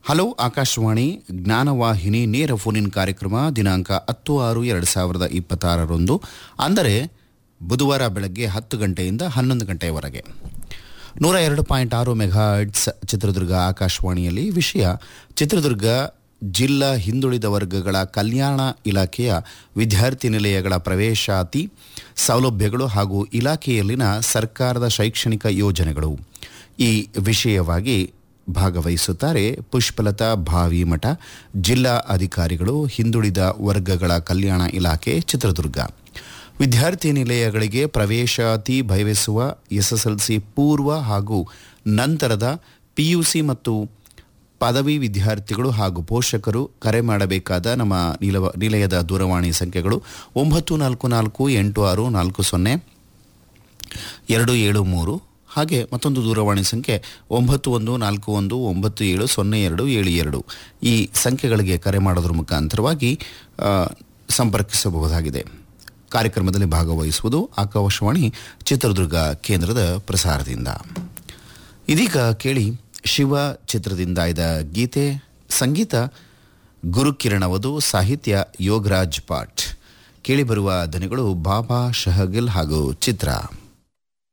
hello Akashvani ಜ್ಞಾನವಾಹಿನಿ ನೇರ phone-in ಕಾರ್ಯಕ್ರಮ ದಿನಾಂಕ ಹತ್ತು ಆರು ಎರಡು ಸಾವಿರದ ಇಪ್ಪತ್ತಾರರಂದು ಅಂದರೆ ಬುಧವಾರ ಬೆಳಗ್ಗೆ ಹತ್ತು ಗಂಟೆಯಿಂದ ಹನ್ನೊಂದು ಗಂಟೆಯವರೆಗೆ ನೂರ ಎರಡು ಪಾಯಿಂಟ್ ಆರು ಮೆಗಾಹರ್ಟ್ಸ್ ಚಿತ್ರದುರ್ಗ ಆಕಾಶವಾಣಿಯಲ್ಲಿ ವಿಷಯ ಚಿತ್ರದುರ್ಗ ಜಿಲ್ಲಾ ಹಿಂದುಳಿದ ವರ್ಗಗಳ ಕಲ್ಯಾಣ ಇಲಾಖೆಯ ವಿದ್ಯಾರ್ಥಿ ನಿಲಯಗಳ ಪ್ರವೇಶಾತಿ ಸೌಲಭ್ಯಗಳು ಹಾಗೂ ಇಲಾಖೆಯಲ್ಲಿನ ಸರ್ಕಾರದ ಶೈಕ್ಷಣಿಕ ಯೋಜನೆಗಳು ಈ ವಿಷಯವಾಗಿ ಭಾಗವಹಿಸುತ್ತಾರೆ ಪುಷ್ಪಲತಾ ಭಾವಿಮಠ ಜಿಲ್ಲಾ ಅಧಿಕಾರಿಗಳು ಹಿಂದುಳಿದ ವರ್ಗಗಳ ಕಲ್ಯಾಣ ಇಲಾಖೆ ಚಿತ್ರದುರ್ಗ ವಿದ್ಯಾರ್ಥಿ ನಿಲಯಗಳಿಗೆ ಪ್ರವೇಶಾತಿ ಭಯವಿಸುವ ಎಸ್ಎಸ್ಎಲ್ಸಿ ಪೂರ್ವ ಹಾಗೂ ನಂತರದ ಪಿಯುಸಿ ಮತ್ತು ಪದವಿ ವಿದ್ಯಾರ್ಥಿಗಳು ಹಾಗೂ ಪೋಷಕರು ಕರೆ ಮಾಡಬೇಕಾದ ನಮ್ಮ ನಿಲವ ನಿಲಯದ ದೂರವಾಣಿ ಸಂಖ್ಯೆಗಳು ಒಂಬತ್ತು ನಾಲ್ಕು ನಾಲ್ಕು ಎಂಟು ಆರು ನಾಲ್ಕು ಸೊನ್ನೆ ಎರಡು ಏಳು ಮೂರು ಹಾಗೆ ಮತ್ತೊಂದು ದೂರವಾಣಿ ಸಂಖ್ಯೆ ಒಂಬತ್ತು ಒಂದು ನಾಲ್ಕು ಒಂದು ಒಂಬತ್ತು ಏಳು ಸೊನ್ನೆ ಎರಡು ಏಳು ಎರಡು ಈ ಸಂಖ್ಯೆಗಳಿಗೆ ಕರೆ ಮಾಡೋದ್ರ ಮುಖಾಂತರವಾಗಿ ಆ, ಸಂಪರ್ಕಿಸಬಹುದಾಗಿದೆ ಕಾರ್ಯಕ್ರಮದಲ್ಲಿ ಭಾಗವಹಿಸುವುದು ಆಕಾಶವಾಣಿ ಚಿತ್ರದುರ್ಗ ಕೇಂದ್ರದ ಪ್ರಸಾರದಿಂದ ಇದೀಗ ಕೇಳಿ ಶಿವ ಚಿತ್ರದಿಂದ ಆಯ್ದ ಗೀತೆ ಸಂಗೀತ ಗುರುಕಿರಣವದು ಸಾಹಿತ್ಯ ಯೋಗರಾಜ್ ಪಾಟ್ ಕೇಳಿಬರುವ ದನಿಗಳು ಬಾಬಾ ಶಹಗಿಲ್ ಹಾಗೂ ಚಿತ್ರ